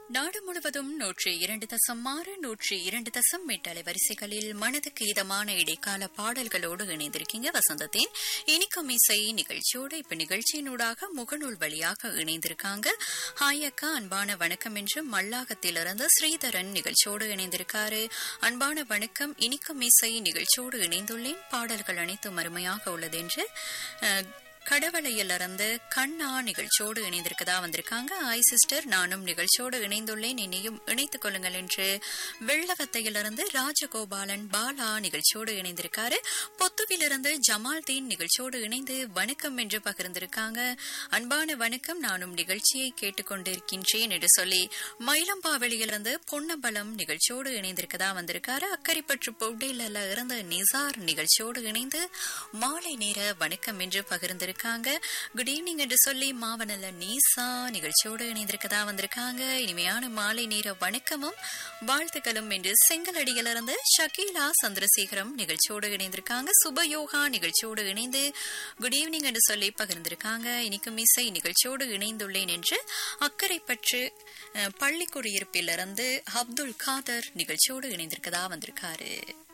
நாடு முழுவதும் நூற்றி இரண்டு தசம் ஆறு நூற்றி இரண்டு தசம் எட்டு அலைவரிசைகளில் மனதுக்கு இதமான இடைக்கால பாடல்களோடு இணைந்திருக்கீங்க வசந்தத்தின் இனிக்கும் இசை நிகழ்ச்சியோடு இப்ப நிகழ்ச்சியினூடாக முகநூல் வழியாக இணைந்திருக்காங்க ஹாய் அக்கா அன்பான வணக்கம் என்று மல்லாகத்திலிருந்து ஸ்ரீதரன் நிகழ்ச்சியோடு இணைந்திருக்காரு அன்பான வணக்கம் இனிக்கும் இசை நிகழ்ச்சியோடு இணைந்துள்ளேன் பாடல்கள் அனைத்தும் அருமையாக உள்ளது என்று அஹ், கடவளையிலிருந்து கண்ணா நிகழ்ச்சியோடு இணைந்திருக்கதா வந்திருக்காங்க ஆய் சிஸ்டர் நானும் நிகழ்ச்சியோடு இணைந்துள்ளேன் என்னையும் இணைத்துக் கொள்ளுங்கள் என்று வெள்ளவத்தையிலிருந்து ராஜகோபாலன் பாலா நிகழ்ச்சியோடு இணைந்திருக்காரு பொத்துவிலிருந்து ஜமால்தீன் நிகழ்ச்சியோடு இணைந்து வணக்கம் என்று பகிர்ந்திருக்காங்க அன்பான வணக்கம் நானும் நிகழ்ச்சியை கேட்டுக்கொண்டிருக்கின்றேன் என்று சொல்லி மயிலம்பாவெளியிலிருந்து பொன்னம்பலம் நிகழ்ச்சியோடு இணைந்திருக்கதா வந்திருக்காரு அக்கரைப்பற்று பொவ்டேல இருந்து நிசார் நிகழ்ச்சியோடு இணைந்து மாலை நேர வணக்கம் என்று பகிர்ந்திருக்காங்க குட் ஈவினிங் என்று சொல்லி மாவனல்ல நீசா நிகழ்ச்சியோடு இணைந்திருக்கதா வந்திருக்காங்க இனிமையான மாலை நேர வணக்கமும் வாழ்த்துக்களும் என்று செங்கலடியிலிருந்து ஷக்கீலா சந்திரசேகரம் நிகழ்ச்சியோடு இணைந்திருக்காங்க சுபயோகா நிகழ்ச்சியோடு இணைந்து குட் ஈவினிங் என்று சொல்லி பகிர்ந்திருக்காங்க இனிக்கும் இசை நிகழ்ச்சியோடு இணைந்துள்ளேன் என்று அக்கரைப்பற்று அஹ், பள்ளி குடியிருப்பிலிருந்து அப்துல் காதர் நிகழ்ச்சியோடு இணைந்திருக்கதா வந்திருக்காரு